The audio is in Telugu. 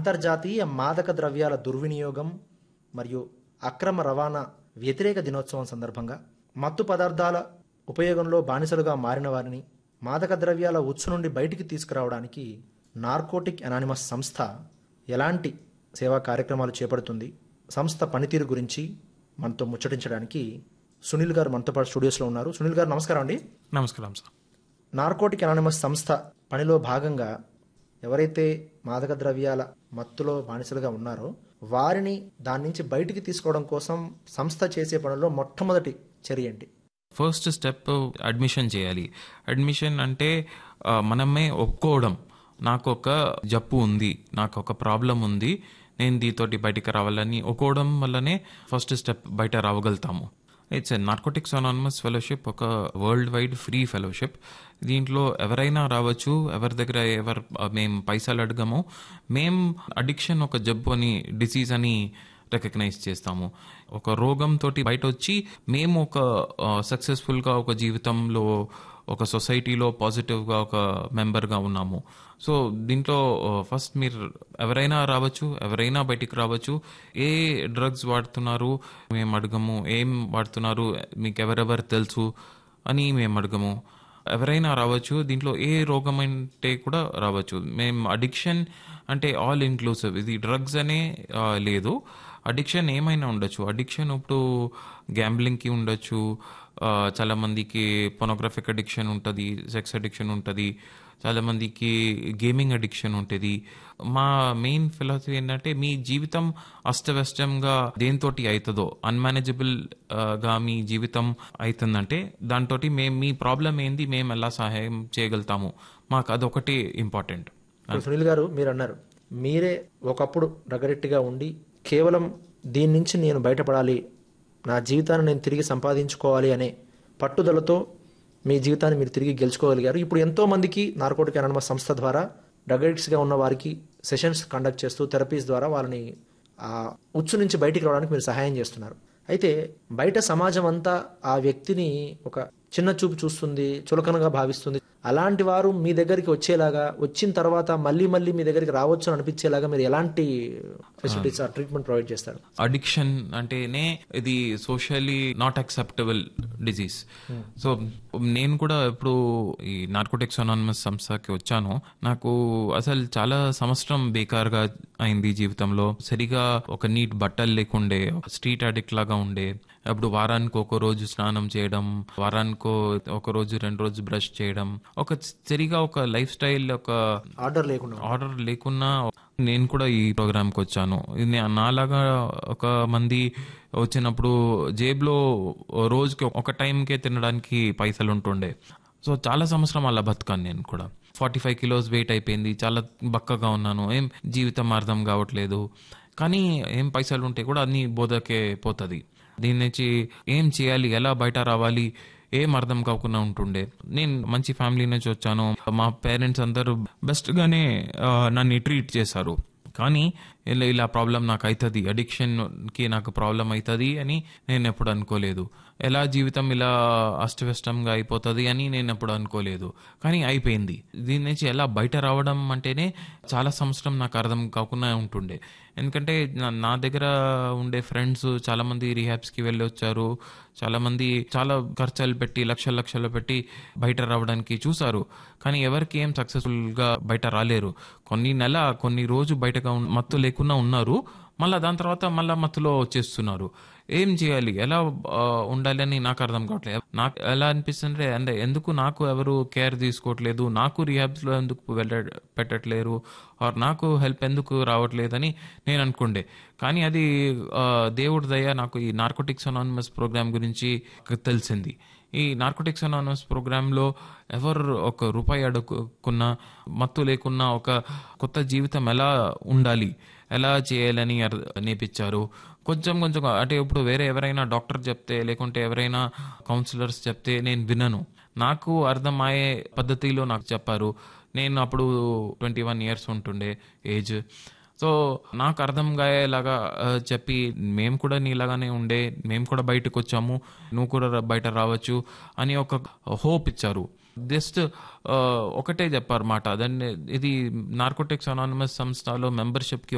అంతర్జాతీయ మాదక ద్రవ్యాల దుర్వినియోగం మరియు అక్రమ రవాణా వ్యతిరేక దినోత్సవం సందర్భంగా మత్తు పదార్థాల ఉపయోగంలో బానిసలుగా మారిన వారిని మాదక ద్రవ్యాల ఉచ్చు నుండి బయటికి తీసుకురావడానికి నార్కోటిక్ అనానిమస్ సంస్థ ఎలాంటి సేవా కార్యక్రమాలు చేపడుతుంది సంస్థ పనితీరు గురించి మనతో ముచ్చటించడానికి సునీల్ గారు మనతో పాటు స్టూడియోస్లో ఉన్నారు సునీల్ గారు నమస్కారం అండి నమస్కారం సార్ నార్కోటిక్ అనానిమస్ సంస్థ పనిలో భాగంగా ఎవరైతే మాదక ద్రవ్యాల మత్తులో బానిసలుగా ఉన్నారో వారిని దాని నుంచి బయటికి తీసుకోవడం కోసం సంస్థ చేసే పనిలో మొట్టమొదటి చర్య ఏంటి ఫస్ట్ స్టెప్ అడ్మిషన్ చేయాలి అడ్మిషన్ అంటే ఆ, మనమే ఒప్పుకోవడం నాకు ఒక జబ్బు ఉంది నాకు ఒక ప్రాబ్లం ఉంది నేను దీతోటి బయటికి రావాలని ఒప్పుకోవడం వల్లనే ఫస్ట్ స్టెప్ బయట రావగలుగుతాము it's a narcotics anonymous fellowship ఒక వరల్డ్ వైడ్ ఫ్రీ ఫెలోషిప్ దీంట్లో ఎవరైనా రావచ్చు ఎవరి దగ్గర ఎవరు మేము పైసలు అడగము మేం అడిక్షన్ ఒక జబ్బు అని డిసీజ్ అని రికగ్నైజ్ చేస్తాము ఒక రోగంతో బయట వచ్చి మేము ఒక సక్సెస్ఫుల్గా ఒక జీవితంలో ఒక సొసైటీలో పాజిటివ్గా ఒక మెంబర్గా ఉన్నాము సో దీంట్లో ఫస్ట్ మీరు ఎవరైనా రావచ్చు ఎవరైనా బయటికి రావచ్చు ఏ డ్రగ్స్ వాడుతున్నారు మేము అడగము ఏం వాడుతున్నారు మీకు ఎవరెవరు తెలుసు అని మేము అడగము ఎవరైనా రావచ్చు దీంట్లో ఏ రోగం అంటే కూడా రావచ్చు మేము అడిక్షన్ అంటే ఆల్ ఇంక్లూసివ్ ఇది డ్రగ్స్ అనే ఆ, లేదు అడిక్షన్ ఏమైనా ఉండొచ్చు అడిక్షన్ ఇప్పుడు గ్యాంబ్లింగ్కి ఉండొచ్చు ఆ, చాలా మందికి పొనోగ్రఫిక్ అడిక్షన్ ఉంటుంది సెక్స్ అడిక్షన్ ఉంటుంది చాలా మందికి గేమింగ్ అడిక్షన్ ఉంటుంది మా మెయిన్ ఫిలాసఫీ ఏంటంటే మీ జీవితం అస్తవ్యస్తంగా దేంతోటి అవుతుందో అన్మేనేజబుల్ గా మీ జీవితం అవుతుందంటే దాంతో మేము మీ ప్రాబ్లం ఏంది మేము ఎలా సహాయం చేయగలుగుతాము మాకు అదొకటి ఇంపార్టెంట్ ఇప్పుడు సునీల్ గారు మీరు అన్నారు మీరే ఒకప్పుడు రగరెట్టిగా ఉండి కేవలం దీని నుంచి నేను బయటపడాలి నా జీవితాన్ని నేను తిరిగి సంపాదించుకోవాలి అనే పట్టుదలతో మీ జీవితాన్ని మీరు తిరిగి గెలుచుకోగలిగారు ఇప్పుడు ఎంతో మందికి నార్కోటిక్ అనానమస్ సంస్థ ద్వారా డ్రగ్ అడిక్ట్స్గా ఉన్న వారికి సెషన్స్ కండక్ట్ చేస్తూ థెరపీస్ ద్వారా వాళ్ళని ఆ ఉచ్చు నుంచి బయటికి రావడానికి మీరు సహాయం చేస్తున్నారు అయితే బయట సమాజం అంతా ఆ వ్యక్తిని ఒక చిన్న చూపు చూస్తుంది చులకనగా భావిస్తుంది అలాంటి వారు మీ దగ్గరికి వచ్చేలాగా వచ్చిన తర్వాత మళ్ళీ మళ్ళీ మీ దగ్గరికి రావచ్చు అని అనిపించేలాగా మీరు ఎలాంటి ఫెసిలిటీస్ ట్రీట్మెంట్ ప్రొవైడ్ చేస్తారు అడిక్షన్ అంటేనే ఇది socially not acceptable disease so నేను కూడా ఇప్పుడు ఈ నార్కోటిక్స్ అనానమస్ సంస్థకి వచ్చాను నాకు అసలు చాలా సంవత్సరం బేకార్గా అయింది జీవితంలో సరిగా ఒక నీట్ బట్టలు లేకుండే స్ట్రీట్ అడిక్ట్ లాగా ఉండే అప్పుడు వారానికి ఒక రోజు స్నానం చేయడం వారానికి ఒక రోజు రెండు రోజు బ్రష్ చేయడం ఒక సరిగా ఒక లైఫ్ స్టైల్ ఒక ఆర్డర్ లేకుండా ఆర్డర్ లేకున్నా నేను కూడా ఈ ప్రోగ్రామ్కి వచ్చాను ఇది నే- నాలాగా ఒక మంది వచ్చినప్పుడు జేబులో రోజుకి ఒక టైంకే తినడానికి పైసలు ఉంటుండే సో చాలా సంవత్సరం అలా బతుకాను నేను కూడా ఫార్టీ ఫైవ్ కిలోస్ వెయిట్ అయిపోయింది చాలా బక్కగా ఉన్నాను ఏం జీవితం అర్థం కావట్లేదు కానీ ఏం పైసలు ఉంటే కూడా అన్ని బోధకే పోతుంది దీని నుంచి ఏం చేయాలి ఎలా బయట రావాలి ఏం అర్థం కాకుండా ఉంటుండే నేను మంచి ఫ్యామిలీ నుంచి వచ్చాను మా పేరెంట్స్ అందరూ బెస్ట్ గానే ఆ, నన్ను ట్రీట్ చేశారు కానీ ఇలా ఇలా ప్రాబ్లం నాకు అవుతుంది అడిక్షన్ కి నాకు ప్రాబ్లం అవుతుంది అని నేను ఎప్పుడు అనుకోలేదు ఎలా జీవితం ఇలా అస్తవ్యస్తంగా అయిపోతుంది అని నేను ఎప్పుడు అనుకోలేదు కానీ అయిపోయింది దీని నుంచి ఎలా బయట రావడం అంటేనే చాలా సంవత్సరం నాకు అర్థం కాకుండా ఉంటుండే ఎందుకంటే నా- నా దగ్గర ఉండే ఫ్రెండ్స్ చాలా మంది రిహాబ్స్ కి వెళ్ళి వచ్చారు చాలా మంది చాలా ఖర్చులు పెట్టి లక్షల లక్షలు పెట్టి బయట రావడానికి చూసారు కానీ ఎవరికి ఏం సక్సెస్ఫుల్ గా బయట రాలేరు కొన్ని నెల కొన్ని రోజు బయటగా ఉన్- మత్తు లేకుండా ఉన్నారు మళ్ళా దాని తర్వాత మళ్ళా మత్తులో వచ్చేస్తున్నారు ఏం చేయాలి ఎలా ఆ, ఉండాలని నాకు అర్థం కావట్లేదు నాకు ఎలా అనిపిస్తుంటే అంటే ఎందుకు నాకు ఎవరు కేర్ తీసుకోవట్లేదు నాకు రిహాబ్స్ లో ఎందుకు వెళ్ళ పెట్టట్లేరు ఆర్ నాకు హెల్ప్ ఎందుకు రావట్లేదని నేను అనుకుండే కానీ అది ఆ, దేవుడి దయ నాకు ఈ నార్కోటిక్స్ అనానిమస్ ప్రోగ్రామ్ గురించి తెలిసింది ఈ నార్కోటిక్స్ అనానమస్ ప్రోగ్రాంలో ఎవరు ఒక రూపాయి అడుక్కున్నా మత్తు లేకున్నా ఒక కొత్త జీవితం ఎలా ఉండాలి ఎలా చేయాలని అర్- నేర్పించారు కొంచెం కొంచెం అంటే ఇప్పుడు వేరే ఎవరైనా డాక్టర్ చెప్తే లేకుంటే ఎవరైనా కౌన్సిలర్స్ చెప్తే నేను వినను నాకు అర్థమయ్యే పద్ధతిలో నాకు చెప్పారు నేను అప్పుడు ట్వంటీ వన్ ఇయర్స్ ఉంటుండే ఏజ్ సో నాకు అర్థం కాయేలాగా ఆ, చెప్పి మేము కూడా నీలాగానే ఉండే మేము కూడా బయటకు వచ్చాము నువ్వు కూడా రా- బయట రావచ్చు అని ఒక హోప్ ఇచ్చారు జస్ట్ ఒకటే చెప్పారు మాట దాన్ని ఇది నార్కోటిక్స్ అనానమస్ సంస్థలో మెంబర్షిప్కి